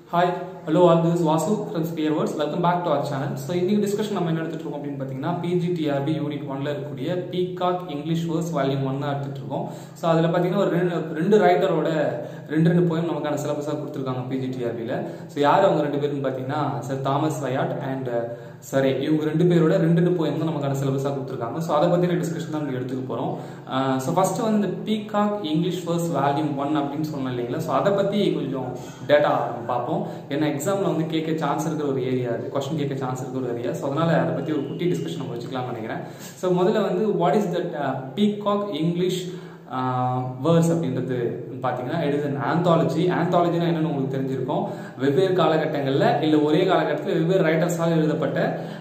Hi hello all this Vasu from spear words welcome back to our channel so இன்னைக்கு discussion நம்ம என்ன எடுத்துட்டு இருக்கோம் அப்படின்னு பார்த்தீங்கன்னா பிஜிடிஆர்பி யூனிட் ஒன்ல இருக்கக்கூடிய peacock English verse volume one தான் எடுத்துட்டு இருக்கோம் ஸோ அதில் பார்த்தீங்கன்னா ஒரு ரெண்டு ரெண்டு ரைட்டரோட ரெண்டு ரெண்டு போயம் நமக்கான சிலபஸாக கொடுத்துருக்காங்க பிஜிடிஆர்பியில் ஸோ யார் அவங்க ரெண்டு பேருன்னு பார்த்தீங்கன்னா சார் தாமஸ் வயாட் அண்ட் சரி இவங்க ரெண்டு பேரோட ரெண்டு ரெண்டு போயம் தான் நமக்கான சிலபஸாக கொடுத்துருக்காங்க ஸோ அதை பற்றின டிஸ்கஷன் தான் நம்ம எடுத்துக்க போகிறோம் ஸோ ஃபர்ஸ்ட் வந்து இந்த peacock English first volume one அப்படின்னு சொன்னோம் இல்லைங்களா ஸோ அதை பற்றி கொஞ்சம் டேட்டா பார்ப்போம் ஏன்னா எக்ஸாமில் வந்து கேட்க சான்ஸ் இருக்கிற ஒரு ஏரியா அது கொஸ்டின் கேட்க சான்ஸ் இருக்கிற ஒரு ஏரியா ஸோ அதனால் அதை பற்றி ஒரு குட்டி டிஸ்கஷன் நம்ம வச்சுக்கலாம்னு நினைக்கிறேன் ஸோ முதல்ல வந்து what is that peacock English words அப்படின்றது பார்த்தீங்கன்னா இட் இஸ் அன் ஆந்தாலஜி ஆந்தாலஜினா என்னன்னு உங்களுக்கு தெரிஞ்சிருக்கும் வெவ்வேறு காலகட்டங்களில் இல்லை ஒரே காலகட்டத்தில் வெவ்வேறு ரைட்டர்ஸால் எழுதப்பட்ட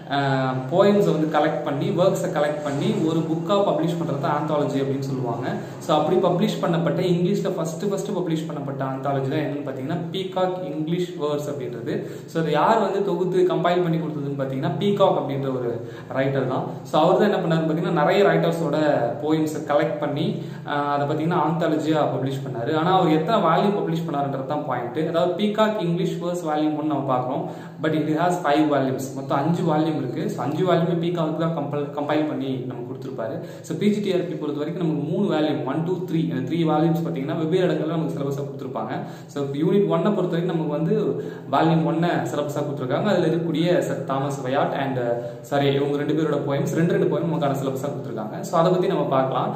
போயம்ஸை வந்து கலெக்ட் பண்ணி ஒர்க்ஸை கலெக்ட் பண்ணி ஒரு புக்காக பப்ளிஷ் பண்ணுறது ஆந்தாலஜி அப்படின்னு சொல்லுவாங்க ஸோ அப்படி பப்ளிஷ் பண்ணப்பட்ட இங்கிலீஷில் ஃபஸ்ட்டு ஃபஸ்ட்டு பப்ளிஷ் பண்ணப்பட்ட ஆந்தாலஜி தான் என்னன்னு பார்த்தீங்கன்னா பீகாக் இங்கிலீஷ் வேர்ட்ஸ் அப்படின்றது ஸோ அதை யார் வந்து தொகுத்து கம்பைல் பண்ணி கொடுத்ததுன்னு பார்த்தீங்கன்னா பீகாக் அப்படின்ற ஒரு ரைட்டர் தான் ஸோ அவர் தான் என்ன பண்ணாரு பார்த்தீங்கன்னா நிறைய ரைட்டர்ஸோட போயம்ஸை கலெக்ட் பண்ணி அதை பார்த்தீங்கன்னா ஆந்தாலஜியாக பப்ளிஷ் பண்ணாரு ஆனால் அவர் எத்தனை வால்யூம் பப்ளிஷ் பண்ணாருன்றது தான் பாயிண்ட் அதாவது பீகாக் இங்கிலீஷ் வேர்ஸ் வால்யூம் ஒன்று நம்ம பார்க்குறோம் but it has five volumes மொத்தம் அஞ்சு வால்யூம் இருக்கு ஸோ அஞ்சு வால்யூமே பீகாக்கு தான் கம்பல் கம்பைல் பண்ணி நம்ம கொடுத்துருப்பாரு ஸோ பிஜிடிஆர்பி பொறுத்த வரைக்கும் நமக்கு மூணு வால்யூம் ஒன் டூ த்ரீ இந்த த்ரீ வால்யூம்ஸ் பார்த்தீங்கன்னா வெவ்வேறு இடங்கள்ல நமக்கு சிலபஸாக கொடுத்துருப்பாங்க ஸோ யூனிட் ஒன்னை பொறுத்த வரைக்கும் நமக்கு வந்து வால்யூம் ஒன்னை சிலபஸாக கொடுத்துருக்காங்க அதில் இருக்கக்கூடிய sir Thomas Wyatt and Surrey இவங்க ரெண்டு பேரோட போயம்ஸ் ரெண்டு ரெண்டு போயம் நமக்கான சிலபஸாக கொடுத்துருக்காங்க ஸோ அதை பற்றி நம்ம பார்க்கலாம்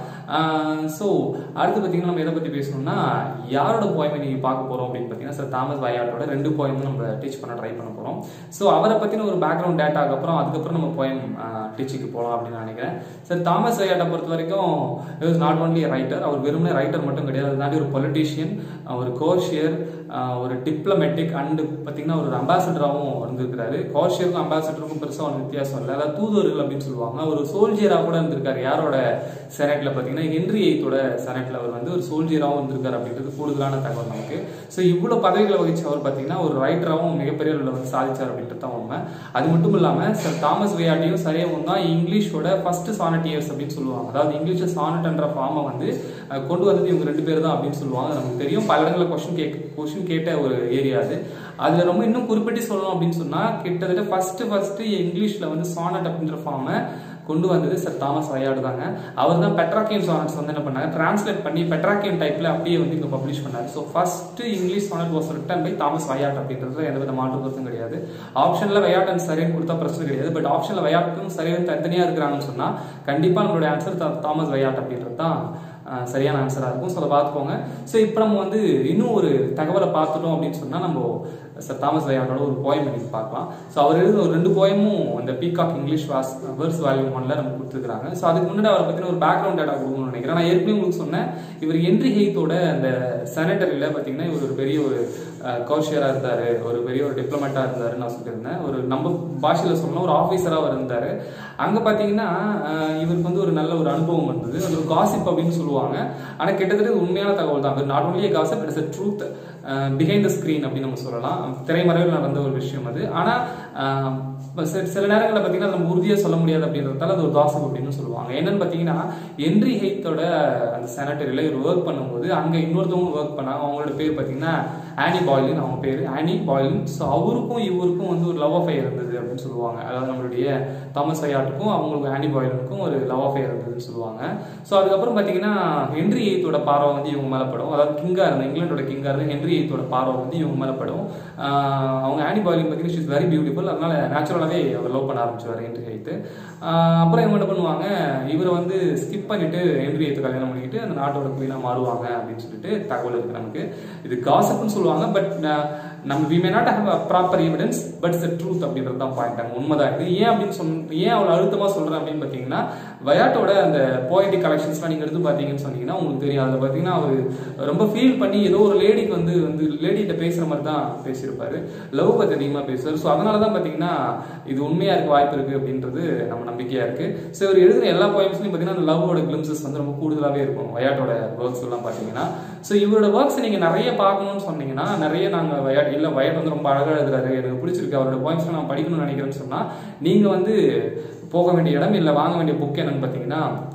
ஸோ அடுத்து பார்த்தீங்கன்னா நம்ம எதை பற்றி பேசணும்னா யாரோட போயமை நீங்கள் பார்க்க போகிறோம் அப்படின்னு பார்த்தீங்கன்னா சார் தாமஸ் வயாட்டோட ரெண்டு போயம் நம்ம டீச் பண்ண ட்ரை பண்ண போகிறோம் ஸோ அவரை பற்றின ஒரு பேக்ரவுண்ட் டேட்டாக்கு அப்புறம் அதுக்கப்புறம் நம்ம போயம் டீச்சிங்க்கு போகலாம் அப்படின்னு நினைக்கிறேன் சார் தாமஸ் வயாட்டை பொறுத்த வரைக்கும் இஸ் நாட் ஒன்லி ரைட்டர் அவர் வெறுமனே ரைட்டர் மட்டும் கிடையாது அதை தாண்டி ஒரு பொலிட்டீஷியன் ஒரு கோர்ஷியர் ஒரு டிப்ளமெட்டிக் அண்டு பார்த்தீங்கன்னா ஒரு அம்பாசடராகவும் இருந்திருக்கிறாரு கோர்ஷியருக்கும் அம்பாசடருக்கும் பெருசாக ஒரு வித்தியாசம் இல்லை அதாவது தூதுவர்கள் அப்படின்னு சொல்லுவாங்க ஒரு சோல்ஜியராக கூட இருந்திருக்காரு யாரோட செனட்ல பார்த்தீங்கன்னா ஹென்ரி எய்த்தோட செனட்ல அவர் வந்து ஒரு சோல்ஜியராகவும் இருந்திருக்காரு அப்படின்றது கூடுதலான தகவல் நமக்கு ஸோ இவ்வளோ பதவிகளை வகிச்சு அவர் பார்த்தீங்கன்னா ஒரு ரைட்டராகவும் மிகப்பெரிய அளவில் வந்து சாதிச்சார் அப்படின்றது தான் உண்மை அது மட்டும் இல்லாமல் சார் தாமஸ் வேயாட்டியும் சரியாக தான் இங்கிலீஷோட ஃபர்ஸ்ட் சானட்டியர்ஸ் அப்படின்னு சொல்லுவாங்க அதாவது இங்கிலீஷ் சானட்ன்ற ஃபார்மை வந்து கொண்டு வந்தது இவங்க ரெண்டு பேர் தான் அப்படின்னு சொல்லுவாங்க நமக்கு தெரியும் பல இடங்களில் கொஸ்டின் கேக் கொஸ்டின் கேட்ட ஒரு ஏரியா அது அதில் ரொம்ப இன்னும் குறிப்பிட்டு சொல்லணும் அப்படின்னு சொன்னால் கிட்டத்தட்ட ஃபர்ஸ்ட் ஃபர்ஸ்ட் இங்கிலீஷில் வந்து சானட் அப்படின்ற ஃபார்மை கொண்டு வந்தது சார் தாமஸ் வயாடு தாங்க அவர் தான் பெட்ராக்கியன் சானட்ஸ் வந்து என்ன பண்ணாங்க டிரான்ஸ்லேட் பண்ணி பெட்ராக்கியன் டைப்ல அப்படியே வந்து இங்கே பப்ளிஷ் பண்ணாரு so first English sonnet was written by Thomas Wyatt அப்படின்றது எந்த வித மாற்று கருத்தும் கிடையாது ஆப்ஷன்ல வயாட் அண்ட் சரின்னு கொடுத்தா பிரச்சனை கிடையாது பட் ஆப்ஷன்ல வயாட்டும் சரியும் தனித்தனியாக இருக்கிறாங்கன்னு சொன்னா கண்டிப்பா நம்மளுடைய ஆன்சர் தாமஸ் வயாட் அப்படின்றது தான் சரியான ஆன்சராக இருக்கும் ஸோ அதை பார்த்துக்கோங்க ஸோ இப்போ நம்ம வந்து இன்னும் ஒரு தகவலை பார்த்துட்டோம் அப்படின்னு சொன்னால் நம்ம சார் தாமஸ் வயாட்டோட ஒரு போயம் இன்னைக்கு பார்க்கலாம் ஸோ அவர் எழுத ஒரு ரெண்டு போயமும் இந்த peacock English was verse volume ஒன்ல நம்ம கொடுத்துருக்காங்க ஸோ அதுக்கு முன்னாடி அவரை பற்றின ஒரு பேக்ரவுண்ட் டேட்டா கொடுக்கணும்னு நினைக்கிறேன் நான் ஏற்கனவே உங்களுக்கு சொன்னேன் இவர் என்ட்ரி ஹெய்த்தோட அந்த செனட்டரியில் பார்த்தீங்கன்னா இவர் ஒரு பெரிய ஒரு கௌஷியராக இருந்தார் ஒரு பெரிய ஒரு டிப்ளமேட்டாக இருந்தாருன்னு நான் சொல்லியிருந்தேன் ஒரு நம்ம பாஷையில் சொல்லணும் ஒரு ஆஃபீஸராக அவர் இருந்தார் அங்கே பார்த்தீங்கன்னா இவருக்கு வந்து ஒரு நல்ல ஒரு அனுபவம் இருந்தது அது ஒரு காசிப் அப்படின்னு சொல்லுவாங்க ஆனால் கிட்டத்தட்ட உண்மையான தகவல் தான் not only gossip it's a truth behind the screen அப்படின்னு நம்ம சொல்லலாம் திரைமறைவில் நடந்த ஒரு விஷயம் அது ஆனால் சில நேரங்களில் பார்த்தீங்கன்னா நம்ம உறுதியாக சொல்ல முடியாது அப்படின்றதால அது ஒரு காசிப் அப்படின்னு சொல்லுவாங்க என்னன்னு பார்த்தீங்கன்னா என்ட்ரி ஹெய்த்தோட அந்த செனட்டரியில் இவர் ஒர்க் பண்ணும்போது அங்கே இன்னொருத்தவங்க ஒர்க் பண்ணாங்க அவங்களோட பேர் பார்த்தீங்கன்னா ஆனி பாய்லின் அவங்க பேர் ஆனி பாய்லின் ஸோ அவருக்கும் இவருக்கும் வந்து ஒரு லவ் அஃபையர் இருந்தது அப்படின்னு சொல்லுவாங்க அதாவது நம்மளுடைய தாமஸ் ஐயாட்டுக்கும் அவங்களுக்கு ஆனி பாய்லனுக்கும் ஒரு லவ் அஃபையர் இருந்ததுன்னு சொல்லுவாங்க ஸோ அதுக்கப்புறம் பார்த்தீங்கன்னா ஹென்ரி எய்த்தோட பார்வை வந்து இவங்க மேலே படும் அதாவது கிங்காக இருந்த இங்கிலாண்டோட கிங்காக இருந்த ஹென்ரி எய்த்தோட பார்வை வந்து இவங்க மேலே படும் அவங்க ஆனி பாய்லின் பார்த்தீங்கன்னா இஸ் வெரி பியூட்டிஃபுல் அதனால நேச்சுரலாகவே அவர் லவ் பண்ண ஆரம்பிச்சுவார் ஹென்ரி எய்த்து அப்புறம் இவங்க என்ன பண்ணுவாங்க இவரை வந்து ஸ்கிப் பண்ணிட்டு ஹென்ரி எய்த்து கல்யாணம் பண்ணிக்கிட்டு அந்த நாட்டோட குயினாக மாறுவாங்க அப்படின்னு சொல்லிட்டு தகவல் இருக்கு நமக்கு இது காசப்னு சொல்லுவாங்க பட் நம்ம we may not have proper evidence but it's truth அப்படின்றது தான் பாயிண்ட் அங்கே உண்மைதான் இது ஏன் அப்படின்னு சொன்ன ஏன் அவ்வளோ அழுத்தமாக சொல்கிறேன் அப்படின்னு பார்த்தீங்கன்னா வயாட்டோட அந்த போயட்டிக் கலெக்ஷன்ஸ்லாம் நீங்கள் எடுத்து பார்த்தீங்கன்னு சொன்னீங்கன்னா உங்களுக்கு தெரியும் அதில் பார்த்தீங்கன்னா அவர் ரொம்ப ஃபீல் பண்ணி ஏதோ ஒரு லேடிக்கு வந்து வந்து லேடிகிட்ட பேசுகிற மாதிரி தான் பேசியிருப்பாரு லவ் பற்றி அதிகமாக பேசுவார் ஸோ அதனால தான் பார்த்தீங்கன்னா இது உண்மையாக இருக்க வாய்ப்பு இருக்குது அப்படின்றது நம்ம நம்பிக்கையாக இருக்குது ஸோ இவர் எழுதுகிற எல்லா போயம்ஸ்லையும் பார்த்தீங்கன்னா அந்த லவ்வோட கிளிம்சஸ் வந்து ரொம்ப கூடுதலாகவே இருக்கும் வயாட்டோட ஒர்க்ஸ் எல்லாம் பார்த்தீங்கன்னா ஸோ இவரோட ஒர்க்ஸ் நீங்கள் நிறைய பார்க்கணும்னு சொன்னீங்கன்னா நிறைய நாங்கள் வயாட் இல்லை வயட் வந்து ரொம்ப அழகாக எழுதுறாரு எனக்கு பிடிச்சிருக்கு அவரோட பாயிண்ட்ஸ் நான் படிக்கணும்னு நினைக்கிறேன்னு சொன்னால் நீங்கள் வந்து போக வேண்டிய இடம் இல்லை வாங்க வேண்டிய புக் என்னன்னு பார்த்தீங்கன்னா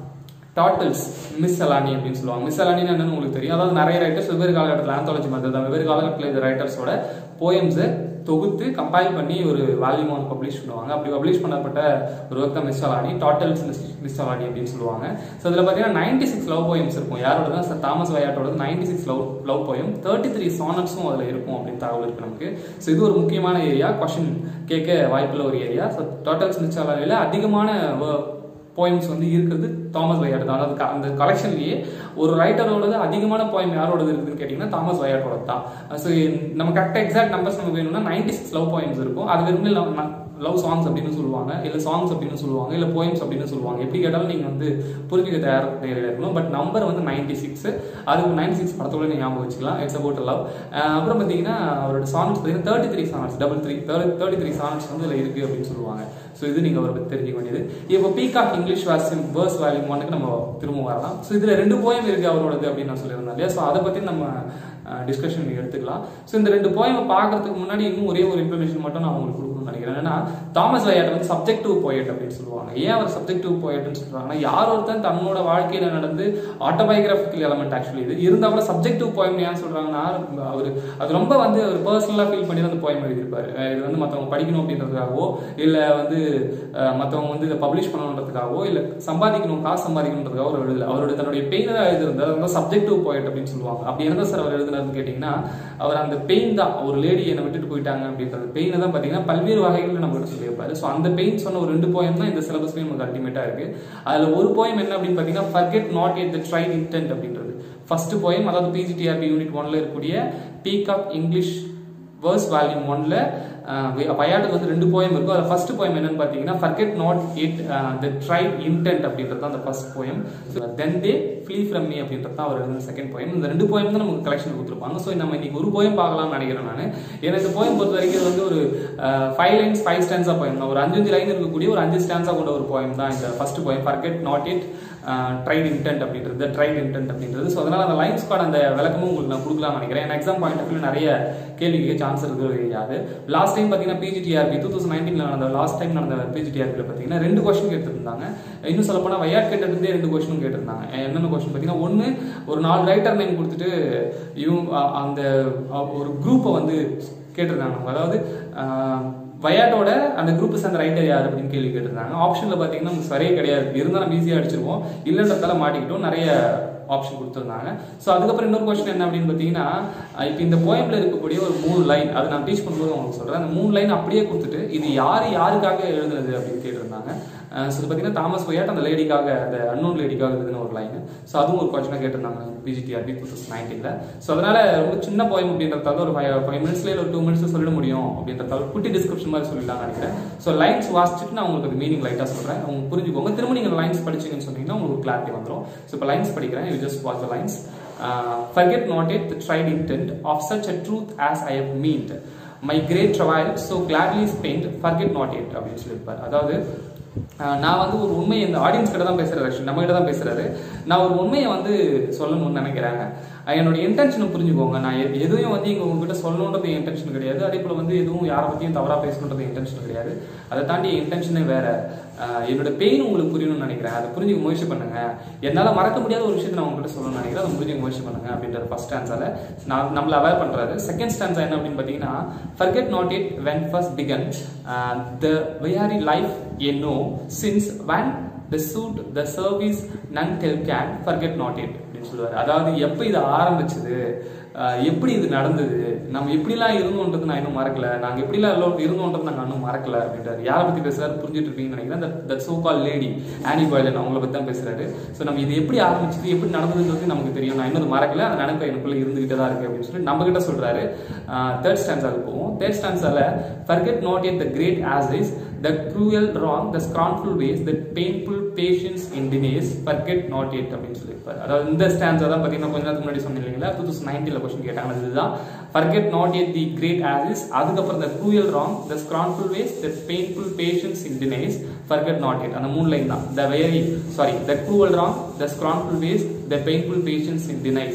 டாட்டல்ஸ் மிஸ் அலானி அப்படின்னு சொல்லுவாங்க மிஸ் அலானின்னு என்னன்னு உங்களுக்கு தெரியும் அதாவது நிறைய ரைட்டர்ஸ் வெவ்வேறு காலகட்டத்தில் ஆந்தாலஜி மாதிரி தான் வெவ்வேறு காலகட்டத்தில் இந்த ரைட்டர்ஸோட போயம்ஸை தொகுத்து கம்பைல் பண்ணி ஒரு வால்யூம் ஒன்று பப்ளிஷ் பண்ணுவாங்க அப்படி பப்ளிஷ் பண்ணப்பட்ட ஒரு ஒர்க் தான் miscellany Tottel's miss miscellany அப்படின்னு சொல்லுவாங்க ஸோ இதில் பார்த்தீங்கன்னா நைன்டி சிக்ஸ் லவ் போயம்ஸ் இருக்கும் யாரோட தான் சார் தாமஸ் வயாட்டோட ninety six love love poem thirty three சானட்ஸும் அதில் இருக்கும் அப்படின்னு தகவல் இருக்கு நமக்கு ஸோ இது ஒரு முக்கியமான ஏரியா கொஷின் கேட்க வாய்ப்புள்ள ஒரு ஏரியா ஸோ டாட்டல்ஸ் மிஸ் அலானியில் அதிகமான போயம்ஸ் வந்து இருக்கிறது தாமஸ் வயாட் தான் அதாவது க- அந்த கலெக்ஷன்லயே ஒரு ரைட்டரோடது அதிகமான போயம் யாரோடது இருக்குதுன்னு கேட்டிங்கன்னா தாமஸ் வயாட்டோட தான் ஸோ நம்ம கரெக்டாக எக்ஸாக்ட் நம்பர்ஸ் நமக்கு வேணும்னா நைன்டி சிக்ஸ் லவ் போயம்ஸ் இருக்கும் அது வெறும் லவ் சாங்ஸ் அப்படின்னு சொல்லுவாங்க இல்லை சாங்ஸ் அப்படின்னு சொல்லுவாங்க இல்லை போயம்ஸ் அப்படின்னு சொல்லுவாங்க எப்படி கேட்டாலும் நீங்கள் வந்து புரிஞ்சுக்க தயார் தயாரில் இருக்கணும் பட் நம்பர் வந்து நைன்டி சிக்ஸ் அதுக்கு நைன்டி சிக்ஸ் படத்தோட நீங்கள் ஞாபகம் வச்சுக்கலாம் இட்ஸ் அபவுட் லவ் அப்புறம் பார்த்தீங்கன்னா அவரோட சாங்ஸ் பார்த்தீங்கன்னா thirty three songs double three thirty three songs வந்து இதில் இருக்குது அப்படின்னு சொல்லுவாங்க ஸோ இது நீங்கள் அவரை பத்தி தெரிஞ்சுக்க வேண்டியது இப்போ பீகாக் இங்கிலீஷ் வாசியம் வேர்ஸ் வேல்யூம் ஒன்னுக்கு நம்ம திரும்ப வரலாம் ஸோ இதில் ரெண்டு போயம் இருக்குது அவரோடது அப்படின்னு நான் சொல்லியிருந்தேன் இல்லையா ஸோ அதை பற்றி நம்ம டிஸ்கஷன் நீங்கள் எடுத்துக்கலாம் ஸோ இந்த ரெண்டு போயம் பார்க்கறதுக்கு முன்னாடி இன்னும் ஒரே ஒரு இன்ஃபர்மேஷன் மட்டும் நான் உங்களுக்கு கொடுக்கணும்னு நினைக்கிறேன் ஏன்னா தாமஸ் வயாட் வந்து சப்ஜெக்டிவ் போயட் அப்படின்னு சொல்லுவாங்க ஏன் அவர் சப்ஜெக்டிவ் போயட்னு சொல்றாங்கன்னா யார் ஒருத்தன் தன்னோட வாழ்க்கையில நடந்து ஆட்டோபயோகிராபிக்கல் எலமெண்ட் ஆக்சுவலி இது இருந்தா கூட சப்ஜெக்டிவ் போயம் ஏன் சொல்றாங்கன்னா அவர் அது ரொம்ப வந்து அவர் பர்சனலா ஃபீல் பண்ணி தான் அந்த போயம் எழுதியிருப்பாரு அஹ் இது வந்து மத்தவங்க படிக்கணும் அப்படின்றதுக்காகவோ இல்ல வந்து அஹ், மத்தவங்க வந்து இதை பப்ளிஷ் பண்ணணுன்றதுக்காகவோ இல்ல சம்பாதிக்கணும் காசு சம்பாதிக்கணுன்றதுக்காக அவர் எழுதல அவருடைய தன்னுடைய பெயின் தான் எழுதிருந்தார் அது வந்து சப்ஜெக்டிவ் போயட் அப்படின்னு சொல்லுவாங்க அப்படி இருந்தா சார் அவர் எழுதினாருன்னு கேட்டீங்கன்னா அவர் அந்த பெயின் தான் ஒரு லேடி என்னை விட்டுட்டு போயிட்டாங்க அப்படின்றது பெயினை தான் பார்த்தீங்கன்னா பல்வேறு வகைகளில் நம்ம கிட்ட சொல்லியிருப்பாரு ஸோ அந்த பெயின் சொன்ன ஒரு ரெண்டு போயம் தான் இந்த சிலபஸ்லேயும் நமக்கு அல்டிமேட்டாக இருக்கு அதில் ஒரு போயம் என்ன அப்படின்னு பார்த்தீங்கன்னா forget not yet the tried intent அப்படின்றது ஃபர்ஸ்ட் போயம் அதாவது பிஜிடிஆர்பி யூனிட் ஒன்ல இருக்கக்கூடிய பீகாக் இங்கிலீஷ் வேர்ஸ் வால்யூம் ஒன்ல பயாட்டுக்கு வந்து ரெண்டு போயம் இருக்கும் அதில் ஃபர்ஸ்ட் போயம் என்னன்னு பார்த்தீங்கன்னா forget not it the tried intent அப்படின்றது தான் அந்த first poem so then they flee from me அப்படின்றது தான் அவர் எழுதின செகண்ட் போயம் இந்த ரெண்டு போயம் தான் நமக்கு கலெக்ஷன் கொடுத்துருப்பாங்க ஸோ நம்ம இன்னைக்கு ஒரு போயம் பார்க்கலாம்னு நினைக்கிறேன் நான் ஏன்னா இந்த போயம் பொறுத்த வரைக்கும் இது வந்து ஒரு five lines five stanza poem தான் ஒரு அஞ்சு லைன் இருக்கக்கூடிய ஒரு அஞ்சு ஸ்டான்ஸா கொண்ட ஒரு போயம் தான் இந்த first poem forget not it tried intent அப்படின்றது ட்ரைட் இன்டென்ட் அப்படின்றது ஸோ அதனால அந்த லைன்ஸ்க்கான அந்த விளக்கமும் உங்களுக்கு நான் கொடுக்கலாம்னு நினைக்கிறேன் ஏன்னா எக்ஸாம் பாயிண்ட் ஆஃப் நிறைய கேள்வி கேட்க சான்ஸ் இருக்கிறது கிடையாது லாஸ்ட் டைம் பார்த்தீங்கன்னா பிஜிடிஆர்பி டூ தௌசண்ட் நைன்டீன்ல நடந்த லாஸ்ட் டைம் நடந்த பிஜிடிஆர்பியில் பார்த்தீங்கன்னா ரெண்டு கொஸ்டின் கேட்டிருந்தாங்க இன்னும் சொல்ல போனால் வையாட் கேட்டதுலேருந்தே ரெண்டு கொஸ்டின் கேட்டிருந்தாங்க என்னென்ன கொஸ்டின் பார்த்தீங்கன்னா ஒன்று ஒரு நாலு ரைட்டர் நேம் கொடுத்துட்டு இவங்க அ- அந்த அ- ஒரு குரூப்பை வந்து கேட்டிருந்தாங்க அவங்க. அதாவது ஆஹ், வயாட்டோட அந்த குரூப் சேர்ந்த ரைட்டர் யார் அப்படின்னு கேள்வி கேட்டிருந்தாங்க ஆப்ஷன்ல பாத்தீங்கன்னா நமக்கு சரியே கிடையாது இருந்தால் நம்ம ஈஸியாக அடிச்சிருவோம் இல்லைன்றதால மாட்டிக்கிட்டோம் நிறைய ஆப்ஷன் கொடுத்துருந்தாங்க ஸோ அதுக்கப்புறம் இன்னொரு கொஸ்டின் என்ன அப்படின்னு பார்த்தீங்கன்னா இப்போ இந்த போயம்ல இருக்கக்கூடிய ஒரு மூணு லைன் அதை நான் டீச் பண்ணும்போது உங்களுக்கு சொல்றேன் அந்த மூணு லைன் அப்படியே கொடுத்துட்டு இது யார் யாருக்காக எழுதுனது அப்படின்னு கேட்டிருந்தாங்க ஸோ இது பார்த்தீங்கன்னா தாமஸ் ஒய்யாட் அந்த லேடிக்காக அந்த அன்னோன் லேடிக்காக எழுதின ஒரு லைன் ஸோ அதுவும் ஒரு கொஸ்டினாக கேட்டிருந்தாங்க பிஜிடிஆர்பி டூ தௌசண்ட் நைன்டீனில் ஸோ அதனால ரொம்ப சின்ன போயம் அப்படின்றதால ஒரு ஃபைவ் ஃபைவ் மினிட்ஸ்லேயே ஒரு டூ மினிட்ஸ் சொல்லிட முடியும் அப்படின்றதால குட்டி டிஸ்கிரிப்ஷன் மாதிரி சொல்லிடலாம் நினைக்கிறேன் ஸோ லைன்ஸ் வாசிச்சுட்டு நான் உங்களுக்கு அது மீனிங் லைட்டாக சொல்கிறேன் அவங்க புரிஞ்சுக்கோங்க திரும்ப நீங்கள் லைன்ஸ் படிச்சீங்கன்னு சொன்னீங்கன்னா உங்களுக்கு கிளாரிட்டி வந்துடும் ஸோ இப்போ லைன்ஸ் படிக்கிறேன் you just watch the lines forget not it the tried intent of such a truth as I have meant my great trial so gladly spent forget not it அப்படின்னு சொல்லியிருப்பார் அதாவது ஆஹ், நான் வந்து ஒரு உண்மையை இந்த ஆடியன்ஸ் கிட்ட தான் பேசுறாரு actually, நம்ம கிட்ட தான் பேசுறாரு நான் ஒரு உண்மையை வந்து சொல்லணும்னு நினைக்கிறேன் ஆஹ், என்னோட இன்டென்ஷனை புரிஞ்சுக்கோங்க நான் எ- எதையும் வந்து இங்க உங்ககிட்ட சொல்லணுன்றது இன்டென்ஷன் கிடையாது அதே போல வந்து எதுவும் யாரை பத்தியும் தவறா பேசணுன்றது இன்டென்ஷன் கிடையாது அதை தாண்டி இன்டென்ஷனே வேற ஆஹ், என்னோட பெயின் உங்களுக்கு புரியணும்னு நினைக்கிறேன் அதை புரிஞ்சுக்க முயற்சி பண்ணுங்க என்னால மறக்க முடியாத ஒரு விஷயத்தை நான் உங்ககிட்ட சொல்லணும்னு நினைக்கிறேன் அதை புரிஞ்சுக்க முயற்சி பண்ணுங்க அப்படின்றது ஃபர்ஸ்ட் ஸ்டான்ஸால நான் நம்மள அவேர் பண்றாரு செகண்ட் ஸ்டான்ஸா என்ன அப்படின்னு பாத்தீங்கன்னா forget not it when first begun uh, the very life you know since when the suit the service none tell can forget not it அப்படின்னு சொல்லுவாரு அதாவது எப்ப இது ஆரம்பிச்சது ஆஹ் எப்படி இது நடந்தது நம்ம எப்படிலாம் இருந்தோன்றது நான் இன்னும் மறக்கல நாங்க எப்படிலாம் எல்லாம் இருந்தோன்றது நாங்க இன்னும் மறக்கல அப்படின்றாரு யாரை பத்தி பேசுறாரு புரிஞ்சுட்டு இருப்பீங்கன்னு நினைக்கிறேன் that so call lady Anne Boleyn அவங்கள பத்தி தான் பேசுறாரு ஸோ நம்ம இது எப்படி ஆரம்பிச்சது எப்படி நடந்ததுன்றது நமக்கு தெரியும் நான் இன்னும் அது மறக்கல அந்த நினைப்பு எனக்குள்ள இருந்துகிட்டே தான் இருக்கு அப்படின்னு சொல்லி நம்ம கிட்ட சொல்றாரு தேர்ட் ஸ்டான்ஸாக போவோம் தேர்ட் ஸ்டான்ஸால forget not yet the great as is the cruel wrong the scornful ways the painful patience in delays forget not yet அப்படின்னு சொல்லியிருப்பாரு அதாவது இந்த ஸ்டான்ஸா தான் பார்த்தீங்கன்னா கொஞ்ச நேரத்துக்கு முன்னாடி சொன்னீங்க இல்லைங்களா டூ தௌசண்ட் நைன்டீன்ல கொஸ்டின் கேட்டாங்க இதுதான் forget not yet the great as is அதுக்கப்புறம் the cruel wrong the scornful ways the painful patience in delays forget not yet அந்த மூணு லைன் தான் the very sorry the cruel wrong the scornful ways the painful patience in denies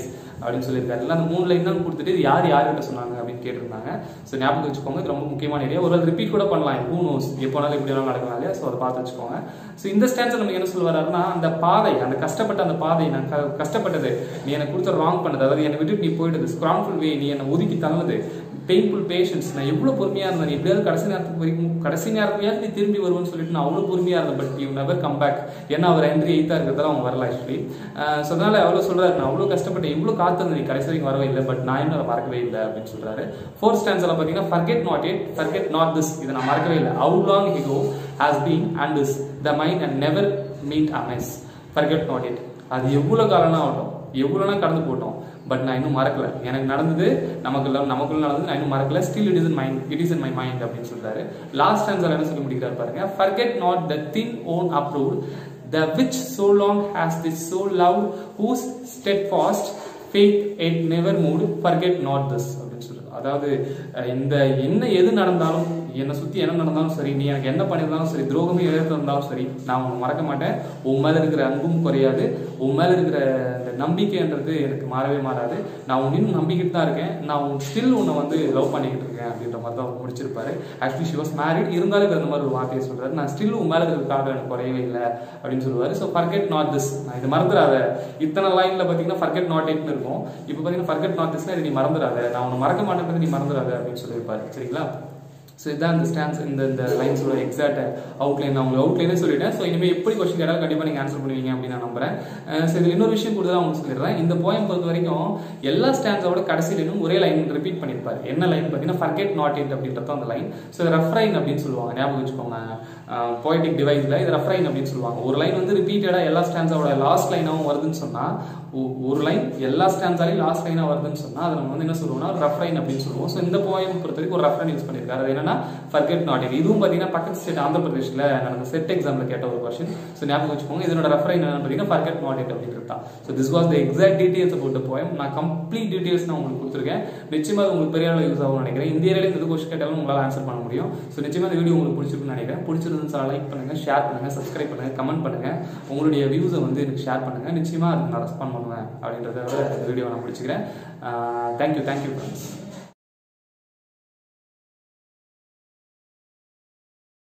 அப்படின்னு சொல்லியிருக்காரு இல்லை அந்த மூணு line தான் கொடுத்துட்டு இது யார் யார்கிட்ட சொன்னாங்க அப்படின்னு கேட்டிருந்தாங்க ஸோ ஞாபகம் வச்சுக்கோங்க இது ரொம்ப முக்கியமான ஏரியா ஒரு ரிப்பீட் கூட பண்ணலாம் ஹூ நோஸ் எப்போனாலும் எப்படி வேணாலும் நடக்கலாம் இல்லையா ஸோ அதை பார்த்து வச்சுக்கோங்க ஸோ இந்த ஸ்டான்ஸ் நமக்கு என்ன சொல்ல வர்றாருன்னா அந்த பாதை அந்த கஷ்டப்பட்ட அந்த பாதை நான் க- கஷ்டப்பட்டது நீ எனக்கு கொடுத்த ராங் பண்ணது அதாவது என்னை விட்டு நீ போயிடுது ஸ்க்ரான்ஃபுல் வே நீ என்னை ஒதுக்கி தள்ளுது பெயின்ஃபுல் பேஷன்ஸ் நான் எவ்வளோ பொறுமையாக இருந்தேன் நீ எப்படியாவது கடைசி நேரத்துக்கு வரைக்கும் கடைசி நேரத்துலயாவது நீ திரும்பி வருவேன்னு சொல்லிட்டு நான் அவ்வளோ பொறுமையாக இருந்தேன் but you never come back ஏன்னா அவர் என்ட்ரி எயித்தா இருக்கிறதால அவங்க வரல ஆக்சுவலி ஸோ அதனால அவ்வளோ சொல்றாரு நான் அவ்வளோ கஷ்டப்பட்டு இவ்வளோ காத்திருந்தேன் நீ கடைசி வரைக்கும் வரவே இல்லை பட் நான் இன்னும் அதை மறக்கவே இல்லை அப்படின்னு சொல்றாரு ஃபோர்த் ஸ்டான்ஸ்ல பார்த்தீங்கன்னா forget not it forget not this இதை நான் மறக்கவே இல்லை how long he go has been and this the mind and never meet amiss forget not it அது எவ்வளோ காலம்னா ஆகட்டும் எவ்வளோனா கடந்து போட்டோம் பட் நான் இன்னும் மறக்கல எனக்கு நடந்தது நமக்குள்ள நமக்குள்ள நடந்தது நான் இன்னும் மறக்கல still it is in mind it is in my mind அப்படின்னு சொல்றாரு லாஸ்ட் ஆன்சர் என்ன சொல்லி முடிக்கிறார் பாருங்க forget not the thine own approved the which so long has this so loud whose steadfast faith it never moved forget not this அப்படின்னு சொல்றாரு அதாவது அஹ், இந்த என்ன எது நடந்தாலும் என்னை சுத்தி என்ன நடந்தாலும் சரி நீ எனக்கு என்ன பண்ணியிருந்தாலும் சரி துரோகமே இருந்தாலும் சரி நான் உன்னை மறக்க மாட்டேன் உன் மேல இருக்கிற அன்பும் குறையாது உன் மேல இருக்கிற இந்த நம்பிக்கைன்றது எனக்கு மாறவே மாறாது நான் உன் இன்னும் நம்பிக்கிட்டு தான் இருக்கேன் நான் உன் ஸ்டில் உன்னை வந்து லவ் பண்ணிக்கிட்டு இருக்கேன் அப்படின்ற மாதிரி தான் அவர் முடிச்சிருப்பாரு ஆக்சுவலி ஷி வாஸ் மேரிட் இருந்தாலும் இவர் அந்த மாதிரி ஒரு வார்த்தையை சொல்றாரு நான் ஸ்டில் உன் மேல இருக்கிற காதல் எனக்கு குறையவே இல்லை அப்படின்னு சொல்லுவாரு ஸோ ஃபர்கெட் நாட் திஸ் நான் இது மறந்துடாத இத்தனை லைன்ல பாத்தீங்கன்னா ஃபர்கெட் நாட் இட்னு இருக்கும் இப்போ பாத்தீங்கன்னா ஃபர்கெட் நாட் திஸ்னா இது நீ மறந்துடாத நான் உன்னை மறக்க மாட்டேன்றது நீ மறந்துடாத அப்படின்னு சொல்லியிருப்பாரு சரிங்களா ஸோ இதான் இந்த ஸ்டான்ஸ் இந்த இந்த லைன்ஸோட எக்ஸாக்ட் அவுட்லைன் நான் உங்களுக்கு அவுட்லைனே சொல்லிட்டேன் ஸோ இனிமேல் எப்படி கொஸ்டின் கேட்டாலும் கண்டிப்பாக நீங்கள் ஆன்சர் பண்ணுவீங்க அப்படின்னு நான் நம்புறேன் ஸோ இதில் இன்னொரு விஷயம் கூட தான் உங்களுக்கு சொல்லிடுறேன் இந்த போயம் பொறுத்த வரைக்கும் எல்லா ஸ்டான்ஸோட கடைசியிலும் ஒரே லைன் ரிப்பீட் பண்ணியிருப்பாரு என்ன லைன் பார்த்தீங்கன்னா ஃபர்கெட் நாட் இட் அப்படின்றது அந்த லைன் ஸோ ரெஃப்ரைன் அப்படின்னு சொல்லுவாங்க ஞாபகம் வச்சுக்கோங்க போய்டிக் டிவைஸில் இது ரெஃப்ரைன் அப்படின்னு சொல்லுவாங்க ஒரு லைன் வந்து ரிப்பீட்டடாக எல்லா ஸ்டான்ஸோட லாஸ்ட் லைனாகவும் வருதுன்னு சொன்னால் ஒரு லைன் எல்லா ஸ்டான்ஸாலையும் லாஸ்ட் லைனாக வருதுன்னு சொன்னால் அதை நம்ம வந்து என்ன சொல்லுவோம்னா ரெஃப்ரைன் அப்படின்னு சொல்லுவோம் ஸோ இந்த போயம் பொறுத்த வரைக்கும் ஒரு ரெஃப்ரைன் யூஸ் பண்ணியிருக்காரு அது என்னன்னா ஃபர்கெட் நாட் இட் இதுவும் பார்த்தீங்கன்னா பக்கத்து ஸ்டேட் ஆந்திர பிரதேஷ்ல நடந்த செட் எக்ஸாமில் கேட்ட ஒரு கொஸ்டின் ஸோ ஞாபகம் வச்சுக்கோங்க இதனோட ரெஃப்ரைன் என்னன்னு பார்த்தீங்கன்னா ஃபர்கெட் நாட் இட் அப்படின்றது தான் so this was the exact details about the poem நான் கம்ப்ளீட் டீடைல்ஸ் நான் உங்களுக்கு கொடுத்துருக்கேன் நிச்சயமா அது உங்களுக்கு பெரிய அளவு யூஸ் ஆகும் நினைக்கிறேன் இந்த ஏரியால இந்த கொஸ்டின் கேட்டாலும் உங்களால் ஆன்சர் பண்ண முடியும் ஸோ நிச்சயமா இந்த வீடியோ உங்களுக்கு பிடிச்சிருக்குன்னு நினைக்கிறேன் பிடிச்சிருந்துச்சு லைக் பண்ணுங்க ஷேர் பண்ணுங்க சப்ஸ்கிரைப் பண்ணுங்க கமெண்ட் பண்ணுங்க உங்களுடைய வியூஸை வந்து எனக்கு ஷேர் பண்ணுங்க நிச்சயமா அதுக்கு நான் ரெஸ்பாண்ட் பண்ணுவேன் அப்படின்றத இந்த வீடியோ நான் பிடிச்சிக்கிறேன் தேங்க்யூ தேங்க்யூ ஃப்ரெண்ட்ஸ்